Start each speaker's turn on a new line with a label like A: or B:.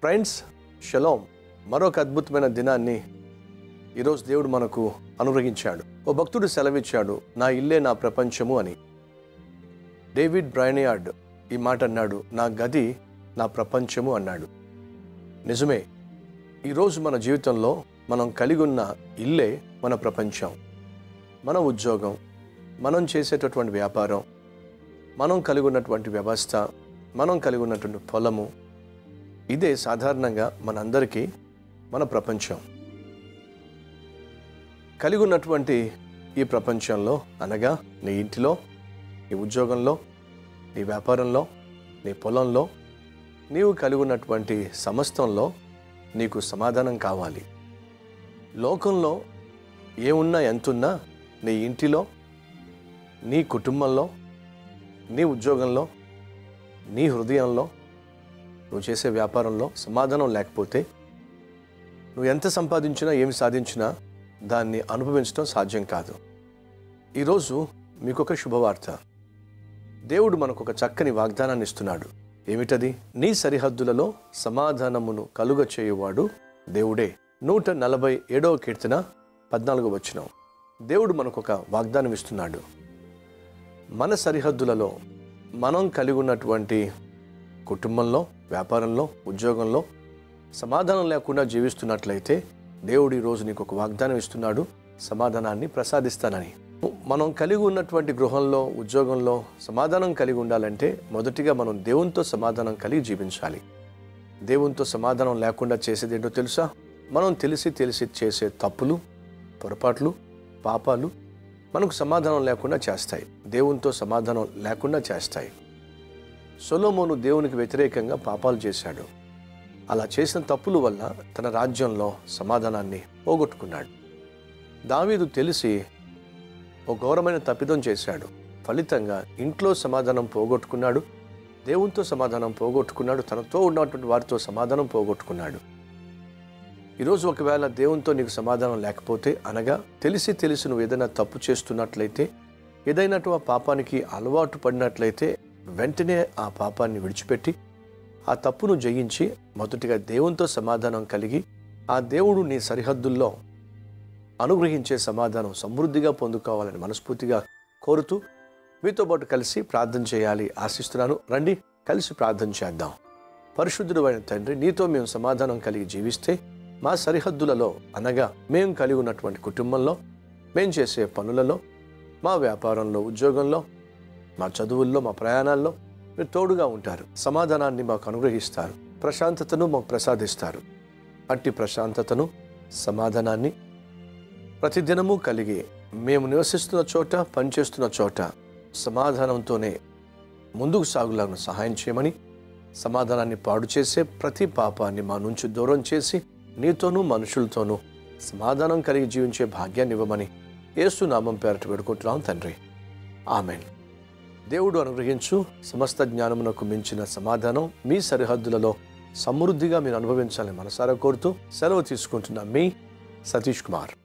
A: friends shalom మరొక అద్భుతమైన దినాన్ని ఈరోజు దేవుడు మనకు అనుగ్రహించాడు ఓ భక్తుడు సెలవిచ్చాడు నా ఇల్లే నా ప్రపంచము అని డేవిడ్ బ్రైనియార్డ్ ఈ మాట అన్నాడు నా గది నా ప్రపంచము అన్నాడు నిజమే ఈరోజు మన జీవితంలో మనం కలిగి ఉన్న ఇల్లే మన ప్రపంచం మన ఉద్యోగం మనం చేసేటటువంటి వ్యాపారం మనం కలిగి ఉన్నటువంటి వ్యవస్థ మనం కలిగి ఉన్నటువంటి పొలము ఇదే సాధారణంగా మనందరికీ మన ప్రపంచం కలిగి ఉన్నటువంటి ఈ ప్రపంచంలో అనగా నీ ఇంటిలో నీ ఉద్యోగంలో నీ వ్యాపారంలో నీ పొలంలో నీవు కలిగి ఉన్నటువంటి సమస్తంలో నీకు సమాధానం కావాలి లోకంలో ఏమున్నా ఎంతున్నా నీ ఇంటిలో నీ కుటుంబంలో నీ ఉద్యోగంలో నీ హృదయంలో నువ్వు చేసే వ్యాపారంలో సమాధానం లేకపోతే నువ్వు ఎంత సంపాదించినా ఏమి సాధించినా దాన్ని అనుభవించడం సాధ్యం కాదు ఈరోజు మీకు ఒక శుభవార్త దేవుడు మనకు ఒక చక్కని వాగ్దానాన్ని ఇస్తున్నాడు ఏమిటది నీ సరిహద్దులలో సమాధానమును కలుగ చేయువాడు దేవుడే నూట నలభై ఏడవ కీర్తన పద్నాలుగు వచ్చిన దేవుడు మనకు ఒక వాగ్దానం ఇస్తున్నాడు మన సరిహద్దులలో మనం కలిగి ఉన్నటువంటి కుటుంబంలో వ్యాపారంలో ఉద్యోగంలో సమాధానం లేకుండా జీవిస్తున్నట్లయితే దేవుడు ఈరోజు నీకు ఒక వాగ్దానం ఇస్తున్నాడు సమాధానాన్ని ప్రసాదిస్తానని మనం కలిగి ఉన్నటువంటి గృహంలో ఉద్యోగంలో సమాధానం కలిగి ఉండాలంటే మొదటిగా మనం దేవునితో సమాధానం కలిగి జీవించాలి దేవునితో సమాధానం లేకుండా చేసేది ఏంటో తెలుసా మనం తెలిసి తెలిసి చేసే తప్పులు పొరపాట్లు పాపాలు మనకు సమాధానం లేకుండా చేస్తాయి దేవునితో సమాధానం లేకుండా చేస్తాయి సొలోమోను దేవునికి వ్యతిరేకంగా పాపాలు చేశాడు అలా చేసిన తప్పుల వల్ల తన రాజ్యంలో సమాధానాన్ని పోగొట్టుకున్నాడు దావీదు తెలిసి ఒక ఘోరమైన తప్పిదం చేశాడు ఫలితంగా ఇంట్లో సమాధానం పోగొట్టుకున్నాడు దేవునితో సమాధానం పోగొట్టుకున్నాడు తనతో ఉన్నటువంటి వారితో సమాధానం పోగొట్టుకున్నాడు ఈరోజు ఒకవేళ దేవునితో నీకు సమాధానం లేకపోతే అనగా తెలిసి తెలిసి నువ్వు ఏదైనా తప్పు చేస్తున్నట్లయితే ఏదైనా ఆ పాపానికి అలవాటు పడినట్లయితే వెంటనే ఆ పాపాన్ని విడిచిపెట్టి ఆ తప్పును జయించి మొదటిగా దేవునితో సమాధానం కలిగి ఆ దేవుడు నీ సరిహద్దుల్లో అనుగ్రహించే సమాధానం సమృద్ధిగా పొందుకోవాలని మనస్ఫూర్తిగా కోరుతూ మీతో పాటు కలిసి ప్రార్థన చేయాలి ఆశిస్తున్నాను రండి కలిసి ప్రార్థన చేద్దాం పరిశుద్ధుడు అయిన తండ్రి నీతో మేము సమాధానం కలిగి జీవిస్తే మా సరిహద్దులలో అనగా మేము కలిగి ఉన్నటువంటి కుటుంబంలో మేము చేసే పనులలో మా వ్యాపారంలో ఉద్యోగంలో మా చదువుల్లో మా ప్రయాణాల్లో మీరు తోడుగా ఉంటారు సమాధానాన్ని మాకు అనుగ్రహిస్తారు ప్రశాంతతను మాకు ప్రసాదిస్తారు అట్టి ప్రశాంతతను సమాధానాన్ని ప్రతిదినము కలిగి మేము నివసిస్తున్న చోట పనిచేస్తున్న చోట సమాధానంతోనే ముందుకు సాగులాగా సహాయం చేయమని సమాధానాన్ని పాడు చేసే ప్రతి పాపాన్ని మా నుంచి దూరం చేసి నీతోనూ మనుషులతోనూ సమాధానం కలిగి జీవించే భాగ్యాన్ని ఇవ్వమని యేసు నామం పేరట పెడుకుంటున్నాం తండ్రి ఆమెన్ దేవుడు అనుగ్రహించు సమస్త జ్ఞానమునకు మించిన సమాధానం మీ సరిహద్దులలో సమృద్ధిగా మీరు అనుభవించాలని మనసారా కోరుతూ సెలవు తీసుకుంటున్న మీ సతీష్ కుమార్